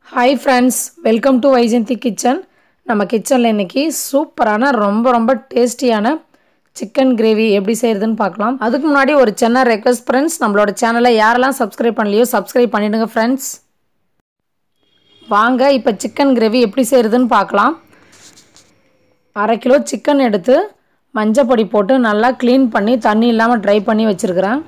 hi friends welcome to Vaijanthi kitchen நம்ம கிச்சனில் இன்றைக்கி சூப்பரான ரொம்ப ரொம்ப டேஸ்டியான சிக்கன் கிரேவி எப்படி செய்கிறதுன்னு பார்க்கலாம் அதுக்கு முன்னாடி ஒரு சின்ன ரெக்வஸ்ட் ஃப்ரெண்ட்ஸ் நம்மளோட சேனலை யாரெல்லாம் சப்ஸ்கிரைப் பண்ணலையோ சப்ஸ்கிரைப் பண்ணிவிடுங்க ஃப்ரெண்ட்ஸ் வாங்க இப்போ சிக்கன் கிரேவி எப்படி செய்கிறதுன்னு பார்க்கலாம் அரை கிலோ சிக்கன் எடுத்து மஞ்சள் பொடி போட்டு நல்லா க்ளீன் பண்ணி தண்ணி இல்லாமல் ட்ரை பண்ணி வச்சுருக்கிறேன்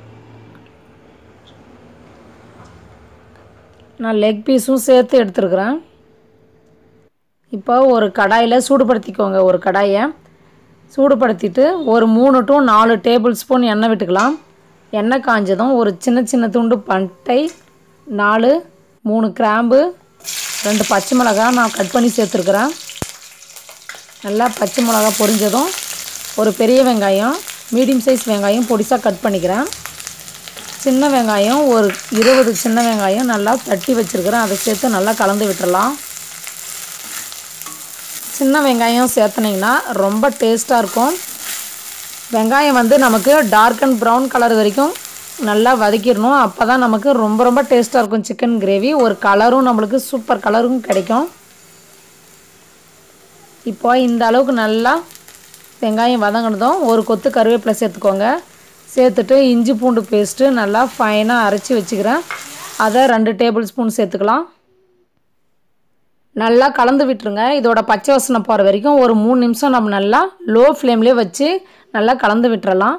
நான் லெக் பீஸும் சேர்த்து எடுத்துருக்குறேன் இப்போ ஒரு கடாயில் சூடுபடுத்திக்கோங்க ஒரு கடாயை சூடுபடுத்திட்டு ஒரு மூணு டு நாலு டேபிள் ஸ்பூன் எண்ணெய் விட்டுக்கலாம் எண்ணெய் காஞ்சதும் ஒரு சின்ன சின்ன துண்டு பட்டை நாலு மூணு கிராம்பு ரெண்டு பச்சை மிளகா நான் கட் பண்ணி சேர்த்துருக்குறேன் நல்லா பச்சை மிளகா பொரிஞ்சதும் ஒரு பெரிய வெங்காயம் மீடியம் சைஸ் வெங்காயம் பொடிசாக கட் பண்ணிக்கிறேன் சின்ன வெங்காயம் ஒரு இருபது சின்ன வெங்காயம் நல்லா தட்டி வச்சுருக்கிறேன் அதை சேர்த்து நல்லா கலந்து விட்டுறலாம் சின்ன வெங்காயம் சேர்த்துனிங்கன்னா ரொம்ப டேஸ்ட்டாக இருக்கும் வெங்காயம் வந்து நமக்கு டார்க் அண்ட் ப்ரௌன் கலர் வரைக்கும் நல்லா வதக்கிடணும் அப்போ தான் நமக்கு ரொம்ப ரொம்ப டேஸ்ட்டாக இருக்கும் சிக்கன் கிரேவி ஒரு கலரும் நம்மளுக்கு சூப்பர் கலரும் கிடைக்கும் இப்போ இந்த அளவுக்கு நல்லா வெங்காயம் வதங்கினதும் ஒரு கொத்து கருவேப்பிலை சேர்த்துக்கோங்க சேர்த்துட்டு இஞ்சி பூண்டு பேஸ்ட்டு நல்லா ஃபைனாக அரைச்சி வச்சுக்கிறேன் அதை ரெண்டு டேபிள் ஸ்பூன் சேர்த்துக்கலாம் நல்லா கலந்து விட்டுருங்க இதோட பச்சை வாசனை போகிற வரைக்கும் ஒரு மூணு நிமிஷம் நம்ம நல்லா லோ ஃப்ளேம்லேயே வச்சு நல்லா கலந்து விட்டுறலாம்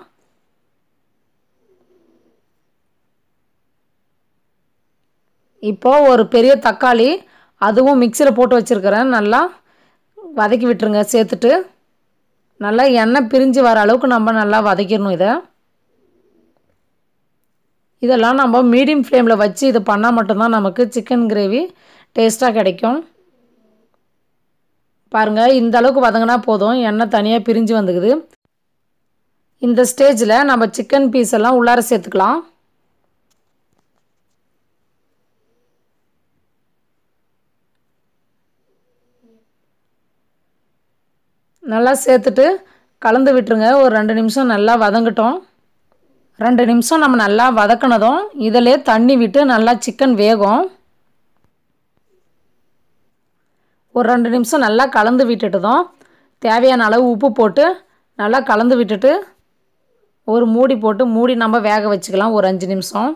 இப்போது ஒரு பெரிய தக்காளி அதுவும் மிக்சியில் போட்டு வச்சுருக்கிறேன் நல்லா வதக்கி விட்டுருங்க சேர்த்துட்டு நல்லா எண்ணெய் பிரிஞ்சு வர அளவுக்கு நம்ம நல்லா வதக்கிடணும் இதை இதெல்லாம் நம்ம மீடியம் ஃப்ளேமில் வச்சு இது பண்ணால் மட்டும்தான் நமக்கு சிக்கன் கிரேவி டேஸ்ட்டாக கிடைக்கும் பாருங்கள் இந்த அளவுக்கு வதங்கினா போதும் எண்ணெய் தனியாக பிரிஞ்சு வந்துக்குது இந்த ஸ்டேஜில் நம்ம சிக்கன் பீஸ் எல்லாம் உள்ளார சேர்த்துக்கலாம் நல்லா சேர்த்துட்டு கலந்து விட்டுருங்க ஒரு ரெண்டு நிமிஷம் நல்லா வதங்கட்டும் ரெண்டு நிமிஷம் நம்ம நல்லா வதக்கினதும் இதிலே தண்ணி விட்டு நல்லா சிக்கன் வேகும் ஒரு ரெண்டு நிமிஷம் நல்லா கலந்து விட்டுட்டதும் தேவையான அளவு உப்பு போட்டு நல்லா கலந்து விட்டுட்டு ஒரு மூடி போட்டு மூடி நம்ம வேக வச்சுக்கலாம் ஒரு அஞ்சு நிமிஷம்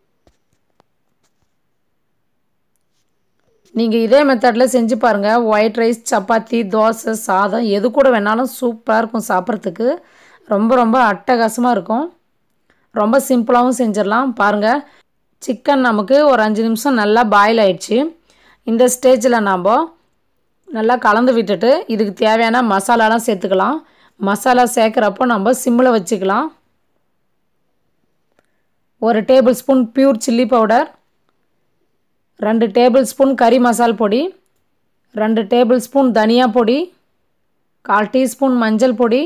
நீங்கள் இதே மெத்தடில் செஞ்சு பாருங்கள் ஒயிட் ரைஸ் சப்பாத்தி தோசை சாதம் எது கூட வேணாலும் சூப்பராக இருக்கும் சாப்பிட்றதுக்கு ரொம்ப ரொம்ப அட்டகாசமாக இருக்கும் ரொம்ப சிம்பிளாகவும் செஞ்சிடலாம் பாருங்கள் சிக்கன் நமக்கு ஒரு அஞ்சு நிமிஷம் நல்லா பாயில் ஆயிடுச்சு இந்த ஸ்டேஜில் நாம் நல்லா கலந்து விட்டுட்டு இதுக்கு தேவையான மசாலாலாம் சேர்த்துக்கலாம் மசாலா சேர்க்குறப்போ நம்ம சிம்மில் வச்சுக்கலாம் ஒரு tablespoon pure chilli powder ரெண்டு டேபிள் ஸ்பூன் கறி மசால் பொடி ரெண்டு டேபிள் ஸ்பூன் தனியா பொடி கால் டீஸ்பூன் மஞ்சள் பொடி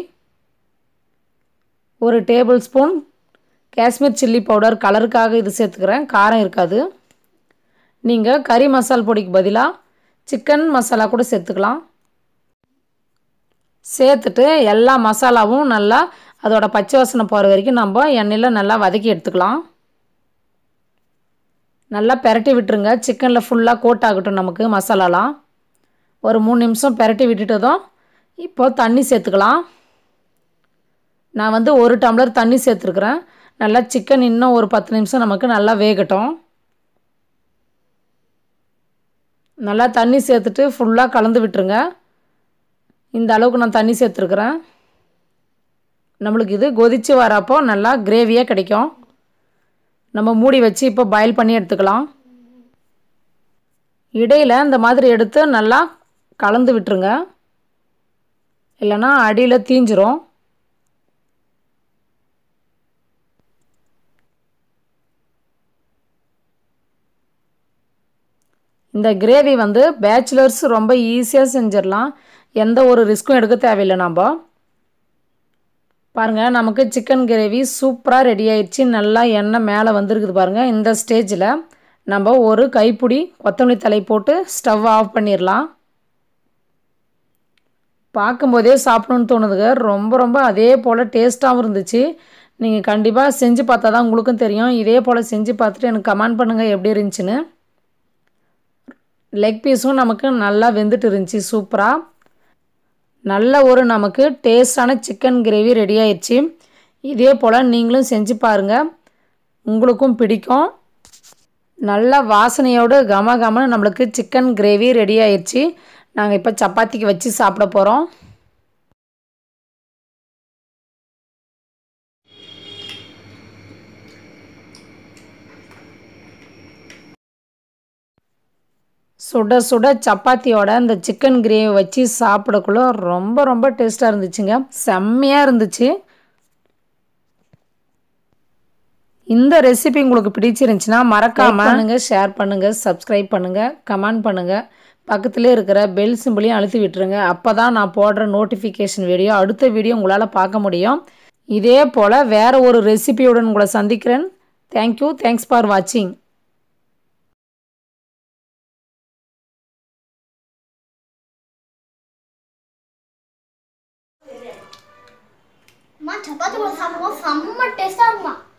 ஒரு tablespoon Kashmir chilli powder கலருக்காக இது சேர்த்துக்கிறேன் காரம் இருக்காது நீங்கள் கறி மசால் பொடிக்கு பதிலாக சிக்கன் மசாலா கூட சேர்த்துக்கலாம் சேர்த்துட்டு எல்லா மசாலாவும் நல்லா அதோட பச்சை வாசனை போகிற வரைக்கும் நம்ம எண்ணெயில் நல்லா வதக்கி எடுத்துக்கலாம் நல்லா பெரட்டி விட்டுருங்க சிக்கனில் ஃபுல்லாக கோட் ஆகட்டும் நமக்கு மசாலாலாம் ஒரு மூணு நிமிஷம் பெரட்டி விட்டுட்டதும் இப்போது தண்ணி சேர்த்துக்கலாம் நான் வந்து ஒரு டம்ளர் தண்ணி சேர்த்துருக்குறேன் நல்லா சிக்கன் இன்னும் ஒரு பத்து நிமிஷம் நமக்கு நல்லா வேகட்டும் நல்லா தண்ணி சேர்த்துட்டு ஃபுல்லாக கலந்து விட்டுருங்க இந்த அளவுக்கு நான் தண்ணி சேர்த்துருக்குறேன் நம்மளுக்கு இது கொதித்து வரப்போ நல்லா கிரேவியாக கிடைக்கும் நம்ம மூடி வச்சு இப்போ பாயில் பண்ணி எடுத்துக்கலாம் இடையில் இந்த மாதிரி எடுத்து நல்லா கலந்து விட்டுருங்க இல்லைன்னா அடியில் தீஞ்சிரும் இந்த கிரேவி வந்து பேச்சுலர்ஸ் ரொம்ப ஈஸியாக செஞ்சிடலாம் எந்த ஒரு ரிஸ்க்கும் எடுக்க தேவையில்லை நம்ம பாருங்கள் நமக்கு சிக்கன் கிரேவி சூப்பராக ரெடி ஆயிடுச்சு நல்லா எண்ணெய் மேலே வந்துருக்குது பாருங்கள் இந்த ஸ்டேஜில் நம்ம ஒரு கைப்பிடி கொத்தமல்லி தலை போட்டு ஸ்டவ் ஆஃப் பண்ணிடலாம் பார்க்கும்போதே சாப்பிடணுன்னு தோணுதுங்க ரொம்ப ரொம்ப அதே போல் டேஸ்ட்டாகவும் இருந்துச்சு நீங்கள் கண்டிப்பாக செஞ்சு பார்த்தா தான் உங்களுக்கும் தெரியும் இதே போல் செஞ்சு பார்த்துட்டு எனக்கு கமெண்ட் பண்ணுங்கள் எப்படி இருந்துச்சுன்னு லெக் பீஸும் நமக்கு நல்லா வெந்துட்டு இருந்துச்சு சூப்பராக நல்ல ஒரு நமக்கு டேஸ்டான சிக்கன் கிரேவி ரெடி ஆயிடுச்சு இதே போல் நீங்களும் செஞ்சு பாருங்கள் உங்களுக்கும் பிடிக்கும் நல்ல வாசனையோடு கம கமன்னு நம்மளுக்கு சிக்கன் கிரேவி ரெடி ஆயிடுச்சு நாங்கள் இப்போ சப்பாத்திக்கு வச்சு சாப்பிட போகிறோம் சுட சுட சப்பாத்தியோட இந்த சிக்கன் கிரேவி வச்சு சாப்பிடக்குள்ள ரொம்ப ரொம்ப டேஸ்ட்டாக இருந்துச்சுங்க செம்மையாக இருந்துச்சு இந்த ரெசிபி உங்களுக்கு பிடிச்சிருந்துச்சுன்னா மறக்காம பண்ணுங்க ஷேர் பண்ணுங்க சப்ஸ்கிரைப் பண்ணுங்க கமெண்ட் பண்ணுங்க பக்கத்துலேயே இருக்கிற பெல் சிம்பிளையும் அழுத்தி விட்டுருங்க அப்போ தான் நான் போடுற நோட்டிஃபிகேஷன் வீடியோ அடுத்த வீடியோ உங்களால் பார்க்க முடியும் இதே போல் வேறு ஒரு ரெசிபியுடன் உங்களை சந்திக்கிறேன் தேங்க்யூ தேங்க்ஸ் ஃபார் வாட்சிங் அம்மா சப்பாத்தி கூட சாப்பிடுவோம் செம்ம டேஸ்டா இருக்குமா